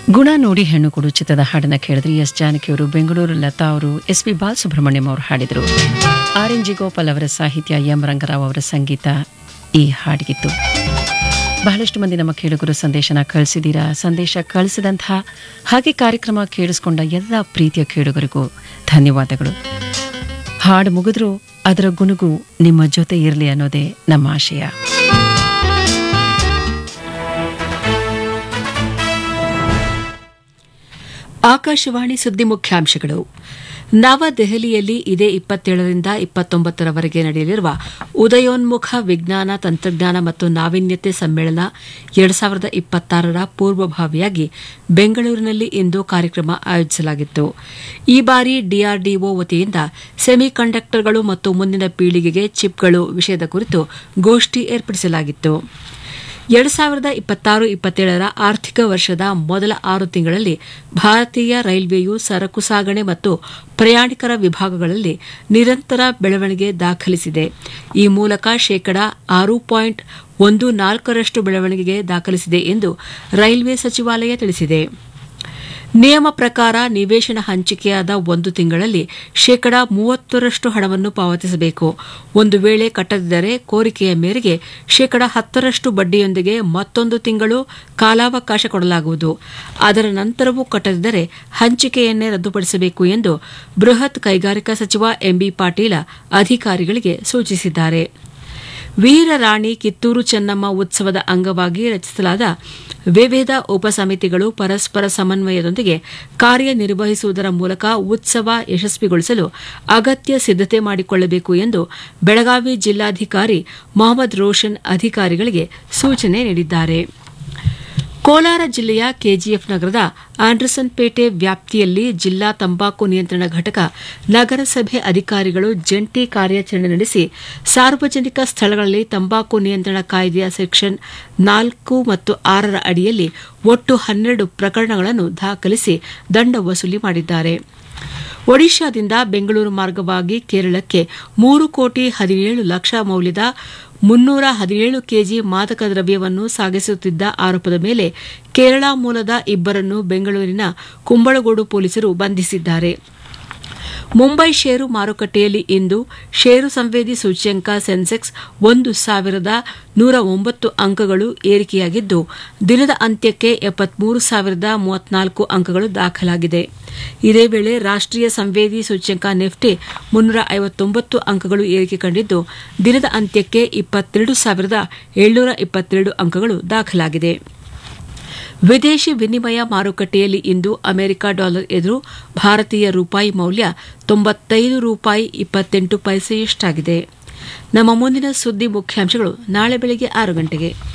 ಗುಣ ನೋಡಿ ಹೆಣ್ಣು ಕೊಡು ಚಿತ್ರದ ಹಾಡನ್ನ ಕೇಳಿದ್ರಿ ಎಸ್ ಜಾನಕಿಯವರು ಬೆಂಗಳೂರು ಲತಾ ಅವರು ಎಸ್ ಪಿ ಬಾಲಸುಬ್ರಹ್ಮಣ್ಯಂ ಅವರು ಹಾಡಿದರು ಆರ್ ಎನ್ ಜಿ ಗೋಪಾಲ್ ಅವರ ಸಾಹಿತ್ಯ ಎಂ ರಂಗರಾವ್ ಅವರ ಸಂಗೀತ ಈ ಹಾಡಿಗಿತ್ತು ಬಹಳಷ್ಟು ಮಂದಿ ನಮ್ಮ ಕೇಳುಗರು ಸಂದೇಶನ ಕಳಿಸಿದ್ದೀರಾ ಸಂದೇಶ ಕಳಿಸಿದಂತಹ ಹಾಗೆ ಕಾರ್ಯಕ್ರಮ ಕೇಳಿಸ್ಕೊಂಡ ಎಲ್ಲ ಪ್ರೀತಿಯ ಕೇಳುಗರಿಗೂ ಧನ್ಯವಾದಗಳು ಹಾಡು ಮುಗಿದ್ರೂ ಅದರ ಗುನುಗು ನಿಮ್ಮ ಜೊತೆ ಇರಲಿ ಅನ್ನೋದೇ ನಮ್ಮ ಆಶಯ ಆಕಾಶವಾಣಿ ಸುದ್ದಿ ಮುಖ್ಯಾಂಶಗಳು ನವದೆಹಲಿಯಲ್ಲಿ ಇದೇ ಇಪ್ಪತ್ತೇಳರಿಂದ ಇಪ್ಪತ್ತೊಂಬತ್ತರವರೆಗೆ ನಡೆಯಲಿರುವ ಉದಯೋನ್ಮುಖ ವಿಜ್ಞಾನ ತಂತ್ರಜ್ಞಾನ ಮತ್ತು ನಾವೀನ್ಯತೆ ಸಮ್ಮೇಳನ ಎರಡು ಸಾವಿರದ ಇಪ್ಪತ್ತಾರರ ಪೂರ್ವಭಾವಿಯಾಗಿ ಬೆಂಗಳೂರಿನಲ್ಲಿ ಇಂದು ಕಾರ್ಯಕ್ರಮ ಆಯೋಜಿಸಲಾಗಿತ್ತು ಈ ಬಾರಿ ಡಿಆರ್ಡಿಒ ವತಿಯಿಂದ ಸೆಮಿ ಕಂಡಕ್ಟರ್ಗಳು ಮತ್ತು ಮುಂದಿನ ಪೀಳಿಗೆಗೆ ಚಿಪ್ಗಳು ವಿಷಯದ ಕುರಿತು ಗೋಷ್ಠಿ ಏರ್ಪಡಿಸಲಾಗಿತ್ತು ಎರಡು ಸಾವಿರದ ಇಪ್ಪತ್ತಾರು ಇಪ್ಪತ್ತೇಳರ ಆರ್ಥಿಕ ವರ್ಷದ ಮೊದಲ ಆರು ತಿಂಗಳಲ್ಲಿ ಭಾರತೀಯ ರೈಲ್ವೆಯು ಸರಕು ಸಾಗಣೆ ಮತ್ತು ಪ್ರಯಾಣಿಕರ ವಿಭಾಗಗಳಲ್ಲಿ ನಿರಂತರ ಬೆಳವಣಿಗೆ ದಾಖಲಿಸಿದೆ ಈ ಮೂಲಕ ಶೇಕಡಾ ಆರು ಪಾಯಿಂಟ್ ಒಂದು ನಾಲ್ಕರಷ್ಟು ಬೆಳವಣಿಗೆ ದಾಖಲಿಸಿದೆ ಎಂದು ರೈಲ್ವೆ ಸಚಿವಾಲಯ ತಿಳಿಸಿದೆ ನಿಯಮ ಪ್ರಕಾರ ನಿವೇಶನ ಹಂಚಿಕೆಯಾದ ಒಂದು ತಿಂಗಳಲ್ಲಿ ಶೇಕಡಾ ಮೂವತ್ತರಷ್ಟು ಹಣವನ್ನು ಪಾವತಿಸಬೇಕು ಒಂದು ವೇಳೆ ಕಟ್ಟದಿದ್ದರೆ ಕೋರಿಕೆಯ ಮೇರೆಗೆ ಶೇಕಡಾ ಹತ್ತರಷ್ಟು ಬಡ್ಡಿಯೊಂದಿಗೆ ಮತ್ತೊಂದು ತಿಂಗಳು ಕಾಲಾವಕಾಶ ಕೊಡಲಾಗುವುದು ಅದರ ನಂತರವೂ ಕಟ್ಟದಿದ್ದರೆ ಹಂಚಿಕೆಯನ್ನೇ ರದ್ದುಪಡಿಸಬೇಕು ಎಂದು ಬೃಹತ್ ಕೈಗಾರಿಕಾ ಸಚಿವ ಎಂಬಿ ಪಾಟೀಲ ಅಧಿಕಾರಿಗಳಿಗೆ ಸೂಚಿಸಿದ್ದಾರೆ ವೀರರಾಣಿ ಕಿತ್ತೂರು ಚೆನ್ನಮ್ಮ ಉತ್ಸವದ ಅಂಗವಾಗಿ ರಚಿಸಲಾದ ವಿವಿಧ ಉಪಸಮಿತಿಗಳು ಪರಸ್ಪರ ಸಮನ್ವಯದೊಂದಿಗೆ ಕಾರ್ಯನಿರ್ವಹಿಸುವುದರ ಮೂಲಕ ಉತ್ಸವ ಯಶಸ್ವಿಗೊಳಿಸಲು ಅಗತ್ಯ ಸಿದ್ದತೆ ಮಾಡಿಕೊಳ್ಳಬೇಕು ಎಂದು ಬೆಳಗಾವಿ ಜಿಲ್ಲಾಧಿಕಾರಿ ಮೊಹಮ್ಮದ್ ರೋಷನ್ ಅಧಿಕಾರಿಗಳಿಗೆ ಸೂಚನೆ ನೀಡಿದ್ದಾರೆ ಕೋಲಾರ ಜಿಲ್ಲೆಯ ಕೆಜಿಎಫ್ ನಗರದ ಆಂಡರ್ಸನ್ ಪೇಟೆ ವ್ಯಾಪ್ತಿಯಲ್ಲಿ ಜಿಲ್ಲಾ ತಂಬಾಕು ನಿಯಂತ್ರಣ ಘಟಕ ನಗರಸಭೆ ಅಧಿಕಾರಿಗಳು ಜಂಟಿ ಕಾರ್ಯಾಚರಣೆ ನಡೆಸಿ ಸಾರ್ವಜನಿಕ ಸ್ಥಳಗಳಲ್ಲಿ ತಂಬಾಕು ನಿಯಂತ್ರಣ ಕಾಯ್ದೆಯ ಸೆಕ್ಷನ್ ನಾಲ್ಕು ಮತ್ತು ಆರರ ಅಡಿಯಲ್ಲಿ ಒಟ್ಟು ಹನ್ನೆರಡು ಪ್ರಕರಣಗಳನ್ನು ದಾಖಲಿಸಿ ದಂಡ ವಸೂಲಿ ಮಾಡಿದ್ದಾರೆ ಒಡಿಶಾದಿಂದ ಬೆಂಗಳೂರು ಮಾರ್ಗವಾಗಿ ಕೇರಳಕ್ಕೆ ಮೂರು ಕೋಟಿ ಹದಿನೇಳು ಲಕ್ಷ ಮೌಲ್ಯದ ಮುನ್ನೂರ ಹದಿನೇಳು ಕೆಜಿ ಮಾದಕ ದ್ರವ್ಯವನ್ನು ಸಾಗಿಸುತ್ತಿದ್ದ ಆರೋಪದ ಮೇಲೆ ಕೇರಳ ಮೂಲದ ಇಬ್ಬರನ್ನು ಬೆಂಗಳೂರಿನ ಕುಂಬಳಗೋಡು ಪೊಲೀಸರು ಬಂಧಿಸಿದ್ದಾರೆ ಮುಂಬೈ ಷೇರು ಮಾರುಕಟ್ಟೆಯಲ್ಲಿ ಇಂದು ಷೇರು ಸಂವೇದಿ ಸೂಚ್ಯಂಕ ಸೆನ್ಸೆಕ್ಸ್ ಒಂದು ಸಾವಿರದ ನೂರ ಒಂಬತ್ತು ಅಂಕಗಳು ಏರಿಕೆಯಾಗಿದ್ದು ದಿನದ ಅಂತ್ಯಕ್ಕೆ ಎಪ್ಪತ್ಮೂರು ಸಾವಿರದ ಮೂವತ್ನಾಲ್ಕು ಅಂಕಗಳು ದಾಖಲಾಗಿದೆ ಇದೇ ವೇಳೆ ರಾಷ್ಟೀಯ ಸಂವೇದಿ ಸೂಚ್ಯಂಕ ನಿಫ್ಟಿ ಮುನ್ನೂರ ಐವತ್ತೊಂಬತ್ತು ಅಂಕಗಳು ಏರಿಕೆ ಕಂಡಿದ್ದು ದಿನದ ಅಂತ್ಯಕ್ಕೆ ಇಪ್ಪತ್ತೆರಡು ಸಾವಿರದ ಏಳ್ನೂರ ಇಪ್ಪತ್ತೆರಡು ಅಂಕಗಳು ದಾಖಲಾಗಿದೆ ವಿದೇಶಿ ವಿನಿಮಯ ಮಾರುಕಟ್ಟೆಯಲ್ಲಿ ಇಂದು ಅಮೆರಿಕ ಡಾಲರ್ ಎದುರು ಭಾರತೀಯ ರೂಪಾಯಿ ಮೌಲ್ಯ ತೊಂಬತ್ತೈದು ರೂಪಾಯಿ ಇಪ್ಪತ್ತೆಂಟು ಪೈಸೆಯಷ್ಟಾಗಿದೆ ನಮ್ಮ ಮುಂದಿನ ಸುದ್ದಿ ಮುಖ್ಯಾಂಶಗಳು ನಾಳೆ ಬೆಳಗ್ಗೆ ಆರು ಗಂಟೆಗೆ